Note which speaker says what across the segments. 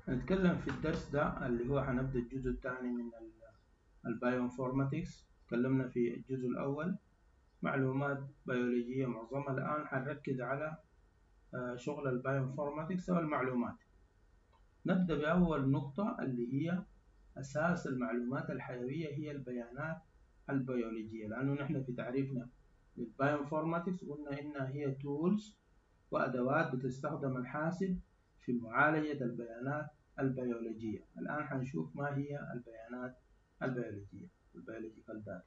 Speaker 1: هنتكلم في الدرس ده اللي هو هنبدأ الجزء الثاني من البايوانفورماتكس تكلمنا في الجزء الأول معلومات بيولوجية معظمها الآن هنركز على شغل البايوانفورماتكس أو المعلومات نبدأ بأول نقطة اللي هي أساس المعلومات الحيوية هي البيانات البيولوجية لأنه نحن في تعريفنا للبايوانفورماتكس قلنا إنها هي تولز وأدوات بتستخدم الحاسب في معالجة البيانات البيولوجية الآن حنشوف ما هي البيانات البيولوجية البيولوجيكال داتا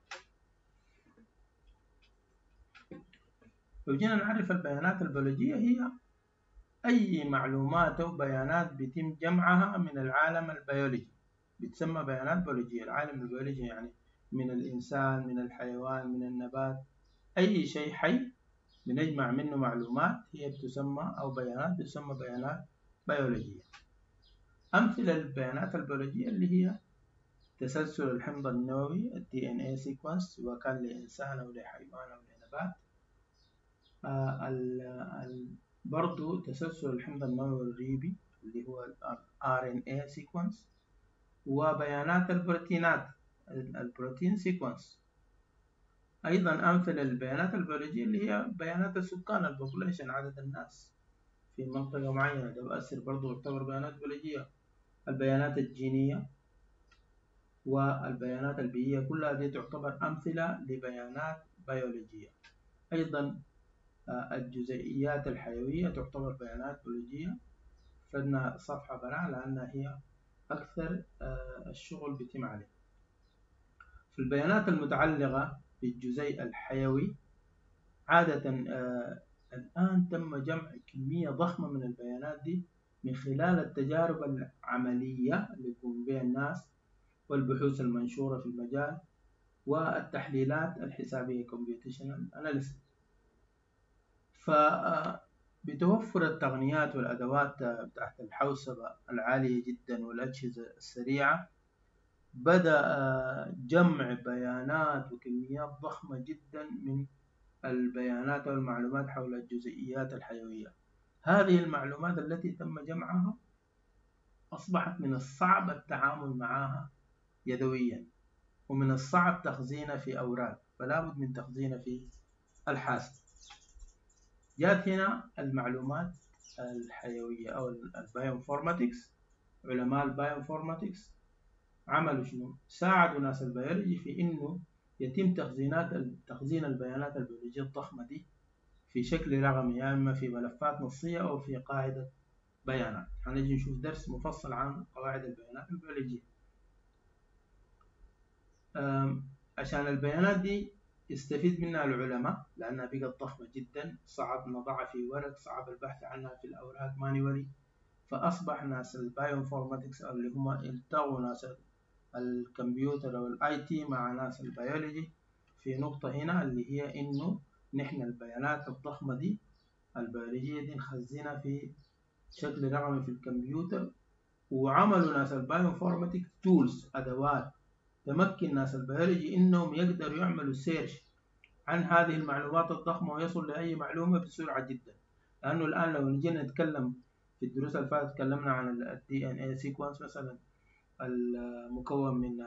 Speaker 1: لو جينا نعرف البيانات البيولوجية هي أي معلومات أو بيانات بيتم جمعها من العالم البيولوجي بتسمى بيانات بيولوجية العالم البيولوجي يعني من الإنسان من الحيوان من النبات أي شيء حي بنجمع منه معلومات هي بتسمى أو بيانات بتسمى بيانات بيولوجية أمثلة للبيانات البيولوجية اللي هي تسلسل الحمض النووي ال DNA sequence سواء كان لإنسان أو لحيوان أو لنبات آه ال برضو تسلسل الحمض النووي الريبي اللي هو ال RNA sequence وبيانات البروتينات البروتين sequence أيضا أمثلة للبيانات البيولوجية اللي هي بيانات السكان البوبوليشن عدد الناس في منطقة معينة ده بأثر برضو يعتبر بيانات بيولوجية البيانات الجينية والبيانات البيئية كلها دي تعتبر أمثلة لبيانات بيولوجية أيضا الجزيئيات الحيوية تعتبر بيانات بيولوجية فدنا صفحة براء لأنها هي أكثر الشغل بيتم عليه في البيانات المتعلقة بالجزيء الحيوي عادة الآن تم جمع كمية ضخمة من البيانات دي من خلال التجارب العملية اللي يقوم بها الناس والبحوث المنشورة في المجال والتحليلات الحسابية computational analysis فبتوفر التقنيات والأدوات بتاعت الحوسبة العالية جدا والأجهزة السريعة بدأ جمع بيانات وكميات ضخمة جدا من البيانات والمعلومات حول الجزيئيات الحيوية هذه المعلومات التي تم جمعها أصبحت من الصعب التعامل معها يدويا ومن الصعب تخزينها في أوراق فلا بد من تخزينها في الحاسب جات هنا المعلومات الحيوية أو البايوانفورماتكس علماء البايوانفورماتكس عملوا شنو؟ ساعدوا ناس البيولوجي في إنه يتم تخزينات تخزين البيانات البيولوجية الضخمة دي في شكل رقمي يا إما في ملفات نصية أو في قاعدة بيانات هنجي نشوف درس مفصل عن قواعد البيانات البيولوجية عشان البيانات دي يستفيد منها العلماء لأنها بقت ضخمة جدا صعب نضعها في ورق صعب البحث عنها في الأوراق مانيولي فأصبح ناس البايوانفورماتكس أو اللي هم التقوا ناس الكمبيوتر أو الآي تي مع ناس البيولوجي في نقطة هنا اللي هي إنه نحن البيانات الضخمة دي البيولوجية دي نخزنها في شكل رقمي في الكمبيوتر وعملوا ناس البايوانفورماتكس تولز أدوات تمكن ناس البيولوجي إنهم يقدروا يعملوا سيرش عن هذه المعلومات الضخمة ويصل لأي معلومة بسرعة جدا لأنه الآن لو نجينا نتكلم في الدروس اللي فاتت تكلمنا عن ال DNA sequence مثلا المكون من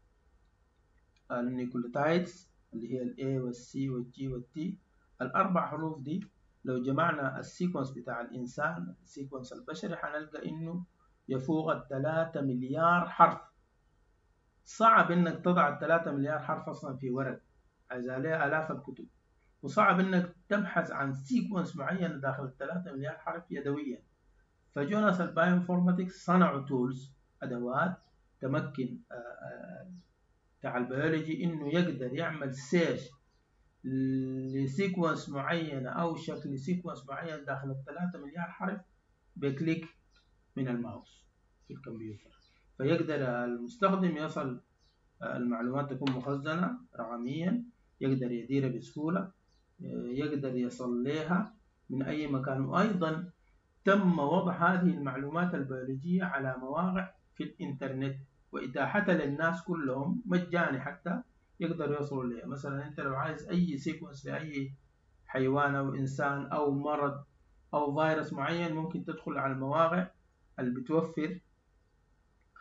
Speaker 1: النيكوليتايدز اللي هي ال A وال C وال G وال T الأربع حروف دي لو جمعنا السيكونس بتاع الإنسان السيكونس البشري حنلقى إنه يفوق الثلاثة مليار حرف صعب إنك تضع الثلاثة مليار حرف أصلا في ورق عايز عليه آلاف الكتب وصعب إنك تبحث عن سيكونس معين داخل الثلاثة مليار حرف يدويا فجو ناس البايوانفورماتكس صنعوا تولز أدوات تمكن بتاع البيولوجي إنه يقدر يعمل سيرش لسيكونس معينة أو شكل سيكونس معين داخل الثلاثة مليار حرف بكليك من الماوس في الكمبيوتر فيقدر المستخدم يصل المعلومات تكون مخزنة رقميا يقدر يديرها بسهولة يقدر يصل لها من أي مكان وأيضا تم وضع هذه المعلومات البيولوجية على مواقع في الإنترنت وإتاحتها للناس كلهم مجاني حتى يقدروا يوصلوا لها مثلا أنت لو عايز أي سيكونس لأي حيوان أو إنسان أو مرض أو فيروس معين ممكن تدخل على المواقع اللي بتوفر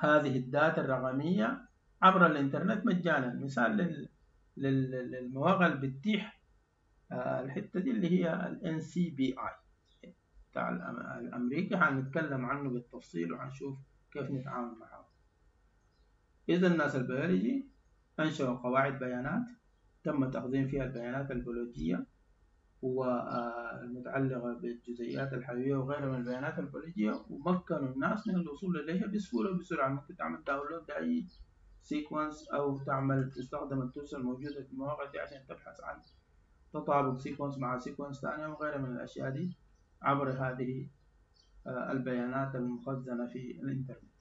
Speaker 1: هذه الداتا الرقمية عبر الإنترنت مجانا مثال للمواقع اللي بتتيح آه، الحتة دي اللي هي ال NCBI بتاع الأمريكي هنتكلم عنه بالتفصيل وهنشوف كيف نتعامل معه إذا الناس البيولوجي أنشأوا قواعد بيانات تم تخزين فيها البيانات البيولوجية والمتعلقة بالجزيئات الحيوية وغيرها من البيانات البيولوجية ومكنوا الناس من الوصول إليها بسهولة وبسرعة ممكن تعمل داونلود لأي سيكونس أو تعمل تستخدم التولز الموجودة في المواقع دي عشان تبحث عن تطابق سيكونس مع سيكونس ثانية وغيرها من الأشياء دي عبر هذه آه، البيانات المخزنة في الإنترنت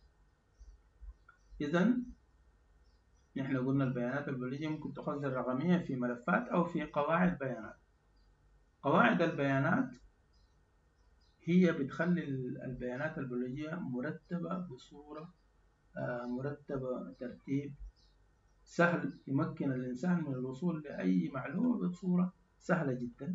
Speaker 1: إذا نحن قلنا البيانات البيولوجية ممكن تخزن رقميا في ملفات أو في قواعد بيانات قواعد البيانات هي بتخلي البيانات البيولوجية مرتبة بصورة آه، مرتبة ترتيب سهل يمكن الإنسان من الوصول لأي معلومة بصورة سهلة جدا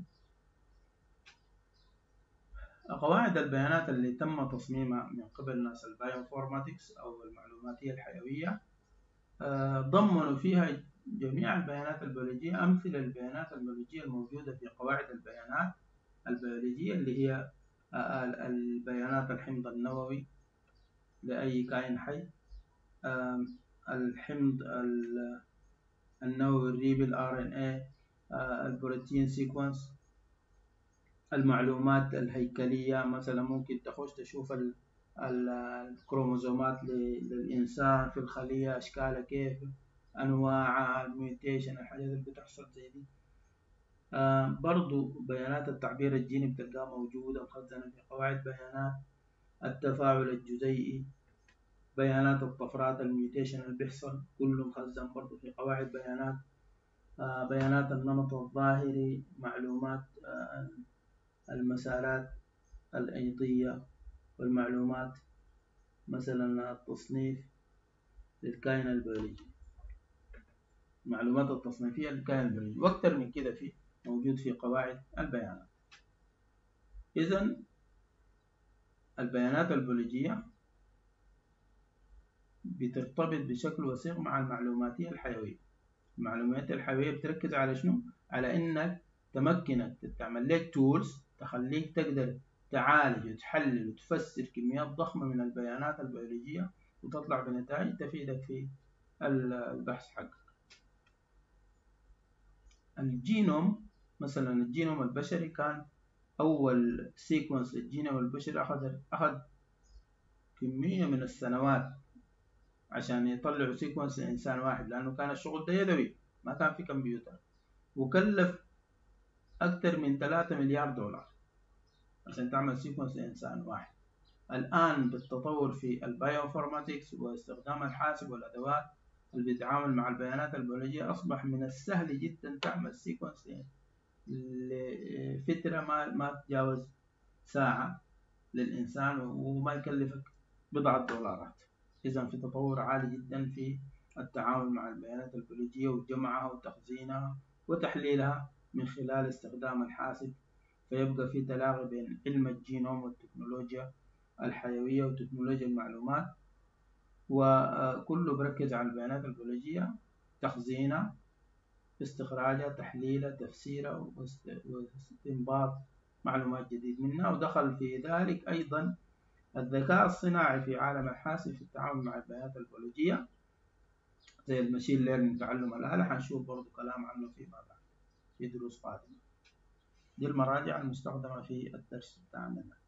Speaker 1: قواعد البيانات اللي تم تصميمها من قبل ناس البايوانفورماتكس أو المعلوماتية الحيوية آه، ضمنوا فيها جميع البيانات البيولوجية أمثلة للبيانات البيولوجية الموجودة في قواعد البيانات البيولوجية اللي هي آه، البيانات الحمض النووي لأي كائن حي الحمض النووي الريبي ال RNA آه، البروتين سيكونس المعلومات الهيكلية مثلا ممكن تخش تشوف الكروموزومات للإنسان في الخلية أشكالها كيف أنواعها الميوتيشن الحاجات اللي بتحصل زي دي آه برضو بيانات التعبير الجيني بتلقاها موجودة مخزنة في قواعد بيانات التفاعل الجزيئي بيانات الطفرات الميوتيشن اللي بيحصل كله مخزن برضو في قواعد بيانات آه بيانات النمط الظاهري معلومات آه المسارات الأيضية والمعلومات مثلا التصنيف للكائن البيولوجي المعلومات التصنيفية للكائن البيولوجي وأكثر من كده في موجود في قواعد البيانات إذا البيانات البيولوجية بترتبط بشكل وثيق مع المعلوماتية الحيوية المعلومات الحيوية بتركز على شنو؟ على إنك تمكنك تعمل لك تولز تخليك تقدر تعالج وتحلل وتفسر كميات ضخمة من البيانات البيولوجية وتطلع بنتائج تفيدك في البحث حقك الجينوم مثلا الجينوم البشري كان أول سيكونس للجينوم البشري أخذ أخذ كمية من السنوات عشان يطلعوا سيكونس لإنسان واحد لأنه كان الشغل ده يدوي ما كان في كمبيوتر وكلف أكثر من 3 مليار دولار عشان تعمل سيكونس لإنسان واحد الآن بالتطور في البايوفورماتكس واستخدام الحاسب والأدوات اللي بيتعامل مع البيانات البيولوجية أصبح من السهل جدا تعمل سيكونس لفترة ما ما تتجاوز ساعة للإنسان وما يكلفك بضعة دولارات إذا في تطور عالي جدا في التعامل مع البيانات البيولوجية وجمعها وتخزينها وتحليلها من خلال استخدام الحاسب فيبقى في تلاغي بين علم الجينوم والتكنولوجيا الحيوية وتكنولوجيا المعلومات وكله بركز على البيانات البيولوجية تخزينها استخراجها تحليلها تفسيرها واستنباط معلومات جديد منها ودخل في ذلك أيضا الذكاء الصناعي في عالم الحاسب في التعامل مع البيانات البيولوجية زي المشين ليرنينج تعلم الآلة حنشوف برضو كلام عنه فيما بعد في دروس قادمة دي المراجع المستخدمة في الدرس بتاعنا